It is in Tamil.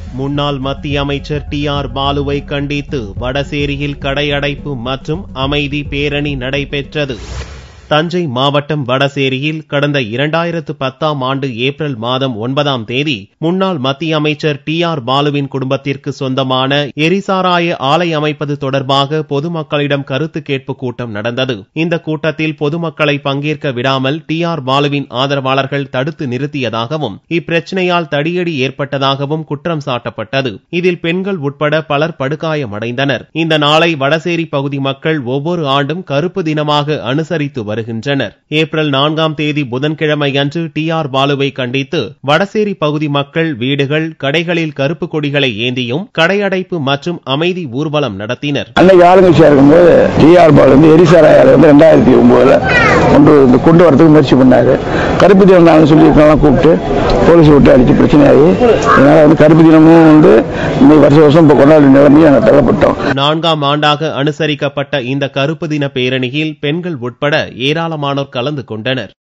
முன்னாள் மத்திய அமைச்சர் டி ஆர் பாலுவை கண்டித்து வடசேரியில் கடையடைப்பு மற்றும் அமைதி பேரணி நடைபெற்றது தஞ்சை மாவட்டம் வடசேரியில் கடந்த இரண்டாயிரத்து பத்தாம் ஆண்டு ஏப்ரல் மாதம் ஒன்பதாம் தேதி முன்னாள் மத்திய அமைச்சர் டி ஆர் பாலுவின் குடும்பத்திற்கு சொந்தமான எரிசாராய ஆலை அமைப்பது தொடர்பாக பொதுமக்களிடம் கருத்து கேட்பு கூட்டம் நடந்தது இந்த கூட்டத்தில் பொதுமக்களை பங்கேற்க விடாமல் டி ஆர் பாலுவின் ஆதரவாளர்கள் தடுத்து நிறுத்தியதாகவும் இப்பிரச்சனையால் தடியடி ஏற்பட்டதாகவும் குற்றம் சாட்டப்பட்டது இதில் பெண்கள் உட்பட பலர் படுகாயமடைந்தனர் இந்த நாளை வடசேரி பகுதி மக்கள் ஒவ்வொரு ஆண்டும் கருப்பு தினமாக அனுசரித்து வருகின்றனர் ஏப்ரல் நான்காம் தேதி புதன்கிழமை அன்று டி ஆர் பாலுவை கண்டித்து வடசேரி பகுதி மக்கள் வீடுகள் கடைகளில் கருப்பு கொடிகளை ஏந்தியும் கடையடைப்பு மற்றும் அமைதி ஊர்வலம் நடத்தினர் அன்னைக்கு ஆளுங்கட்சியா இருக்கும்போது டிஆர் பால் வந்து எரிசாராயால வந்து ரெண்டாயிரத்தி ஒன்பதுல கொண்டு வந்து கொண்டு வரதுக்கு முயற்சி பண்ணாரு கருப்பு தினம் நான் சொல்லி இருக்கவங்களாம் கூப்பிட்டு போலீஸ் விட்டு அடிச்சு பிரச்சனையாகி அதனால வந்து கருப்பு தினமும் வந்து இன்னைக்கு வருஷம் வருஷம் இப்போ கொண்டாடி நிலைமையை நாங்கள் தள்ளப்பட்டோம் நான்காம் ஆண்டாக அனுசரிக்கப்பட்ட இந்த கருப்பு தின பேரணியில் பெண்கள் உட்பட ஏராளமானோர் கலந்து கொண்டனர்